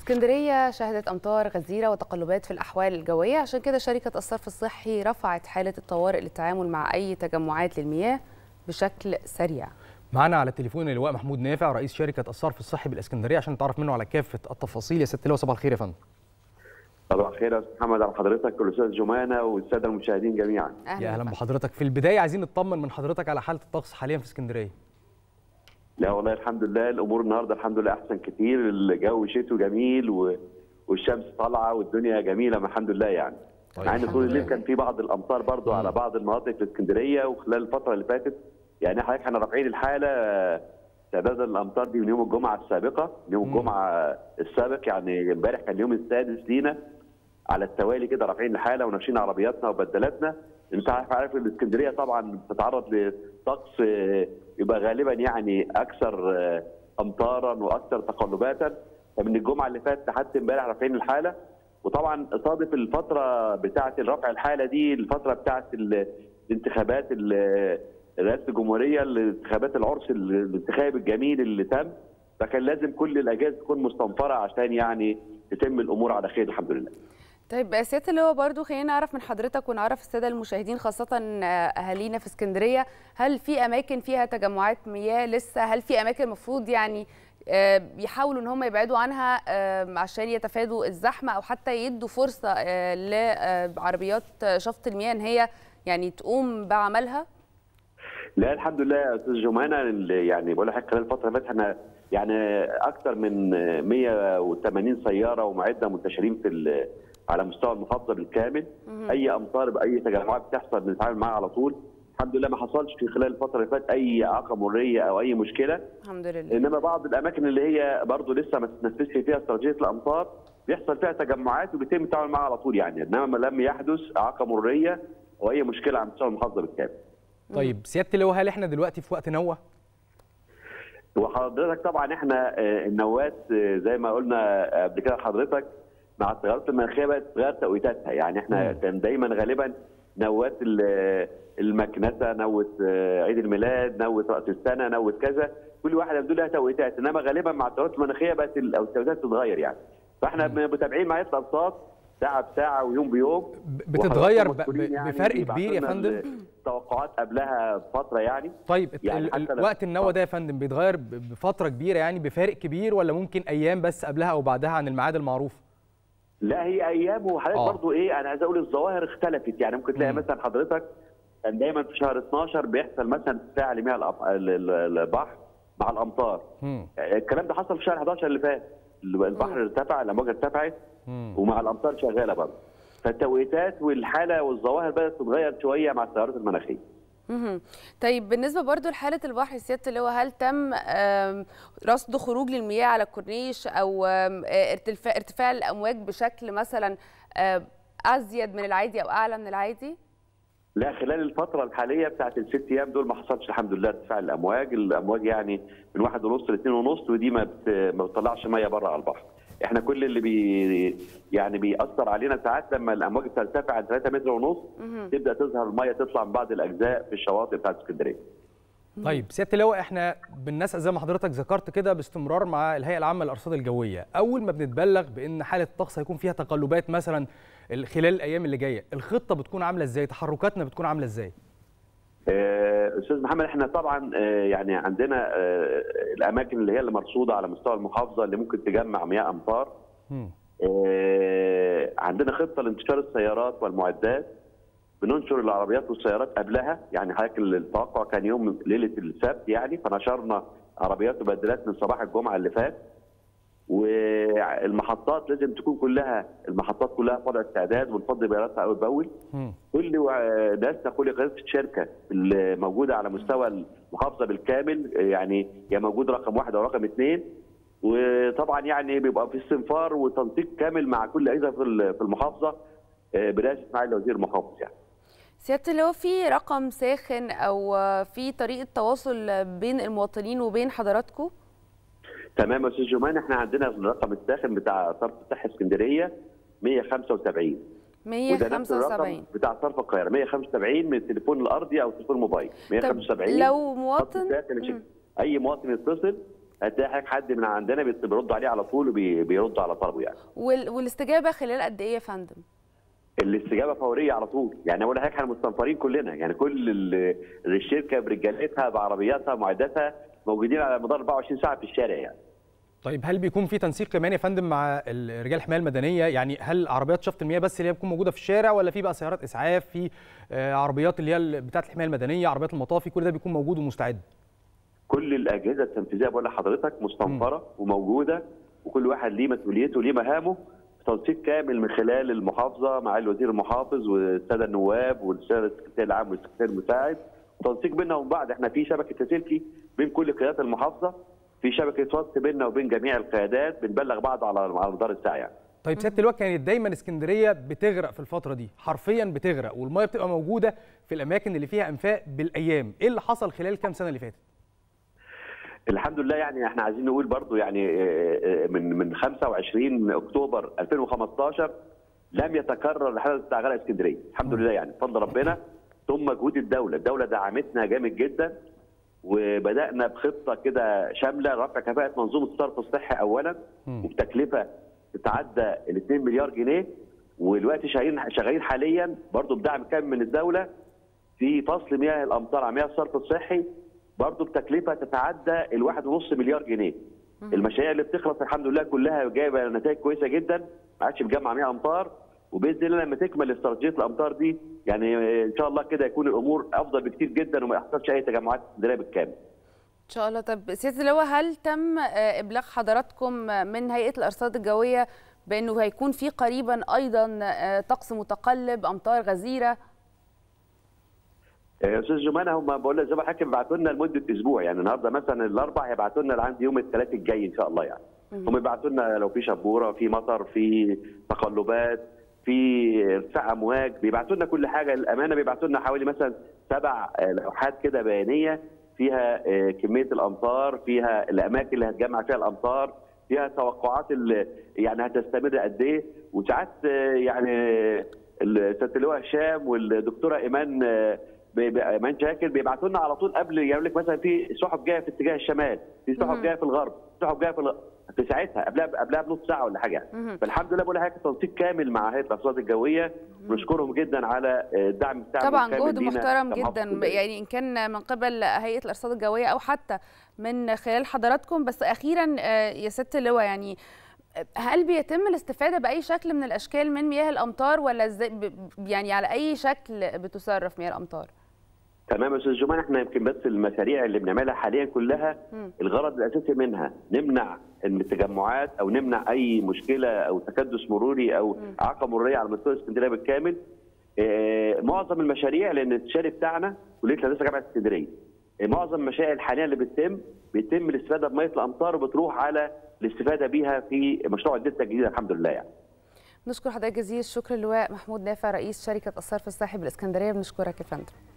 اسكندرية شهدت أمطار غزيرة وتقلبات في الأحوال الجوية عشان كده شركة الصرف الصحي رفعت حالة الطوارئ للتعامل مع أي تجمعات للمياه بشكل سريع معنا على التليفون اللواء محمود نافع رئيس شركة الصرف الصحي بالإسكندرية عشان نتعرف منه على كافة التفاصيل يا ست لواء صباح الخير يا فندم صباح الخير يا استاذ محمد على حضرتك والاستاذ جمانه والساده المشاهدين جميعا يا أهلا بحضرتك في البداية عايزين نطمن من حضرتك على حالة الطقس حاليا في اسكندرية لا والله الحمد لله الامور النهارده الحمد لله احسن كتير الجو شتوي جميل و... والشمس طالعه والدنيا جميله الحمد لله يعني طيب، مع ان الحمد طول الليل لله. كان في بعض الامطار برضو على بعض المناطق في اسكندريه وخلال الفتره اللي فاتت يعني حضرتك احنا رافعين الحاله آه، تعداد الامطار دي من يوم الجمعه السابقه من يوم الجمعه السابق يعني امبارح كان اليوم السادس لينا على التوالي كده رافعين الحاله وناشرين عربياتنا وبدلاتنا انت عارف عارف الاسكندريه طبعا بتتعرض لطقس آه، يبقى غالبا يعني اكثر آه، امطارا واكثر تقلباتا فمن الجمعه اللي فاتت لحد امبارح رافعين الحاله وطبعا صادف الفتره بتاعه رفع الحاله دي الفتره بتاعه ال- الانتخابات ال- رئاسه الجمهوريه الانتخابات العرس ال- الانتخابي الجميل اللي تم فكان لازم كل الاجهزه تكون مستنفره عشان يعني تتم الامور على خير الحمد لله. طيب سيادة اللواء برضو خلينا نعرف من حضرتك ونعرف السادة المشاهدين خاصة آه، أهالينا في اسكندرية هل في أماكن فيها تجمعات مياه لسه هل في أماكن المفروض يعني آه، بيحاولوا ان هم يبعدوا عنها آه، عشان يتفادوا الزحمه او حتى يدوا فرصه آه، لعربيات شفط المياه ان هي يعني تقوم بعملها لا الحمد لله يا استاذ جمانه اللي يعني بقول لحضرتك خلال الفتره اللي فاتت احنا يعني اكثر من 180 سياره ومعده منتشرين في ال- على مستوى المحافظه بالكامل اي امطار باي تجمعات بتحصل بنتعامل معاها على طول الحمد لله ما حصلش في خلال الفتره اللي فاتت اي اعاقه مريه او اي مشكله الحمد لله انما بعض الاماكن اللي هي برضه لسه ما تنفذش فيها استراتيجيه الامطار بيحصل فيها تجمعات وبيتم التعامل معاها على طول يعني انما ما لم يحدث اعاقه مريه او اي مشكله على مستوى المحافظه بالكامل طيب سيادة اللواء هل احنا دلوقتي في وقت نوة؟ وحضرتك طبعا احنا آه، النواه آه، زي ما قلنا قبل كده لحضرتك مع التغيرات المناخيه بقت تغير توقيتاتها يعني احنا كان دايما غالبا نواه ال- المكنسه نوه آه، عيد الميلاد نوه راس السنه نوه كذا كل واحده من دول لها توقيتات انما غالبا مع التغيرات المناخيه بقت ال- او التوقيتات تتغير يعني فاحنا متابعين معايا الارصاد ساعه بساعه ويوم بيوم بتتغير ب- وحضراتكم مسؤولين ب- بفرق بيبعتوا كبير يا لنا فندم؟ التوقعات قبلها بفتره يعني طيب الت- يعني ال- حتى ال- لو- وقت النوة ده يا فندم بيتغير ب- بفترة كبيرة يعني بفارق كبير ولا ممكن أيام بس قبلها أو بعدها عن الميعاد المعروف؟ لا هي ايام وحضرتك آه. برضو ايه انا عايز اقول الظواهر اختلفت يعني ممكن تلاقي مم. مثلا حضرتك كان دايما في شهر 12 بيحصل مثلا ارتفاع لمياه الأب- ال- ال- البحر مع الامطار مم. الكلام ده حصل في شهر 11 اللي فات البحر ارتفع الامواج ارتفعت مم. ومع الامطار شغاله برضه فالتوقيتات والحاله والظواهر بدات تتغير شويه مع التيارات المناخيه مهم. طيب بالنسبه برضو لحاله البحر سياده اللواء هل تم آم، رصد خروج للمياه على الكورنيش او آم، آه، ارتفاع ارتفاع الامواج بشكل مثلا آه، ازيد من العادي او اعلى من العادي لا خلال الفترة الحالية بتاعت الست أيام دول ما حصلش الحمد لله ارتفاع الأمواج، الأمواج يعني من واحد ونص لاثنين ونص ودي ما بت... ما بتطلعش مية بره على البحر. احنا كل اللي بي يعني بيأثر علينا ساعات لما الأمواج بترتفع عن 3 متر ونص تبدأ تظهر المية تطلع من بعض الأجزاء في الشواطئ بتاعت اسكندرية. طيب سياده اللواء احنا بنسأل زي ما حضرتك ذكرت كده باستمرار مع الهيئه العامه للارصاد الجويه اول ما بنتبلغ بان حاله الطقس هيكون فيها تقلبات مثلا ال- خلال الايام اللي جايه الخطه بتكون عامله ازاي تحركاتنا بتكون عامله ازاي آه، استاذ محمد احنا طبعا آه، يعني عندنا آه، الاماكن اللي هي اللي مرصوده على مستوى المحافظه اللي ممكن تجمع مياه امطار مم. آه، عندنا خطه لانتشار السيارات والمعدات بننشر العربيات والسيارات قبلها يعني حضرتك التوقع كان يوم ليله السبت يعني فنشرنا عربيات وبدلات من صباح الجمعه اللي فات والمحطات لازم تكون كلها المحطات كلها في وضع استعداد ونفضي بياناتها اول باول مم. كل وع- ناسنا كل قياده الشركه اللي موجوده على مستوى المحافظه بالكامل يعني يا موجود رقم واحد او رقم اثنين وطبعا يعني بيبقى في استنفار وتنسيق كامل مع كل اجهزه في ال- في المحافظه آه، برئاسه معالي وزير المحافظ يعني. سياده اللواء في رقم ساخن او آه، في طريقه تواصل بين المواطنين وبين حضراتكم تمام يا استاذ جمان احنا عندنا الرقم الساخن بتاع صرف الصحه اسكندريه 175 وده نفس الرقم 175 بتاع صرف القاهره 175 من التليفون الارضي او التليفون الموبايل 175 لو خط مواطن ساخن يا شيخ. مم. اي مواطن يتصل هتلاقي حضرتك حد من عندنا بيت- بيرد عليه على طول وبيرد على طلبه يعني وال- والاستجابه خلال قد ايه يا فندم الاستجابه فوريه على طول يعني اقول لحضرتك احنا مستنفرين كلنا يعني كل ال- الشركه برجالتها بعربياتها معداتها موجودين على مدار 24 ساعه في الشارع يعني طيب هل بيكون في تنسيق كمان يا فندم مع ال- رجال الحمايه المدنيه يعني هل عربيات شفط المياه بس اللي هي بتكون موجوده في الشارع ولا في بقى سيارات اسعاف في آه، عربيات اللي هي ال- بتاعه الحمايه المدنيه عربيات المطافي كل ده بيكون موجود ومستعد كل الاجهزه التنفيذيه بقول لحضرتك مستنفره وموجوده وكل واحد ليه مسؤوليته وليه مهامه تنسيق كامل من خلال المحافظه مع الوزير المحافظ والساده النواب والساده السكرتير العام والسكرتير المساعد تنسيق بيننا وبين بعض احنا في شبكه تسلكي بين كل قيادات المحافظه في شبكه وصل بيننا وبين جميع القيادات بنبلغ بعض على على مدار الساعه يعني. طيب سياده اللواء كانت دايما اسكندريه بتغرق في الفتره دي حرفيا بتغرق والميه بتبقى موجوده في الاماكن اللي فيها انفاق بالايام ايه اللي حصل خلال الكام سنه اللي فاتت الحمد لله يعني احنا عايزين نقول برضو يعني آه، آه، من من 25 اكتوبر 2015 لم يتكرر الحدث بتاع غرق اسكندريه الحمد لله يعني بفضل ربنا ثم مجهود الدوله الدوله دعمتنا جامد جدا وبدانا بخطه كده شامله رفع كفاءه منظومه الصرف الصحي اولا مم. وبتكلفه تتعدى ال 2 مليار جنيه ودلوقتي شغالين شغالين حاليا برضو بدعم كامل من الدوله في فصل مياه الامطار على مياه الصرف الصحي برضه بتكلفه تتعدى الواحد ونص مليار جنيه. المشاريع اللي بتخلص الحمد لله كلها جايبه نتائج كويسه جدا ما عادش بتجمع مياه امطار وباذن الله لما تكمل استراتيجيه الامطار دي يعني ان شاء الله كده يكون الامور افضل بكتير جدا وما يحصلش اي تجمعات اسكندريه بالكامل. ان شاء الله طب سياده اللواء هل تم آه، ابلاغ حضراتكم من هيئه الارصاد الجويه بانه هيكون في قريبا ايضا آه، طقس متقلب امطار غزيره يا استاذ جمانه هم بقول لك زي ما الحاكم بيبعتوا لنا لمده اسبوع يعني النهارده مثلا الاربع هيبعتوا لنا لعند يوم الثلاث الجاي ان شاء الله يعني هم بيبعتوا لنا لو في شبوره في مطر في تقلبات في ارتفاع امواج بيبعتوا لنا كل حاجه للامانه بيبعتوا لنا حوالي مثلا سبع آه، لوحات كده بيانيه فيها آه، كميه الامطار فيها الاماكن اللي هتجمع فيها الامطار فيها توقعات ال- يعني هتستمر قد ايه وساعات آه، يعني السياده اللواء هشام والدكتوره ايمان آه، بي- بي- ايمان شاكر بيبعتوا لنا على طول قبل يقول لك مثلا في سحب جايه في اتجاه الشمال في سحب جايه في الغرب سحب جايه في الغ... في ساعتها قبلها قبلها بنص ساعه ولا حاجه يعني فالحمد لله بقول لك تنسيق كامل مع هيئه الارصاد الجويه ونشكرهم جدا على الدعم بتاعهم طبعا الكامل جهد لينا محترم كمحافظة جدا اسكندرية. يعني ان كان من قبل هيئه الارصاد الجويه او حتى من خلال حضراتكم بس اخيرا آه، يا ست اللواء يعني هل بيتم الاستفاده باي شكل من الاشكال من مياه الامطار ولا ازاي ب- يعني على اي شكل بتصرف مياه الامطار تمام يا استاذ جمان احنا يمكن بس المشاريع اللي بنعملها حاليا كلها الغرض الاساسي منها نمنع ان التجمعات او نمنع اي مشكله او تكدس مروري او اعاقه مروريه على مستوى اسكندريه بالكامل آه، معظم المشاريع لان الاستشاري بتاعنا كليه الهندسه جامعه اسكندريه آه، معظم المشاريع الحاليه اللي بتتم بيتم الاستفاده بميه الامطار وبتروح على الاستفاده بيها في مشروع الدلتا الجديده الحمد لله يعني نشكر حضرتك جزيل الشكر اللواء محمود نافع رئيس شركه الصرف الصحي بالاسكندريه بنشكرك يا فندم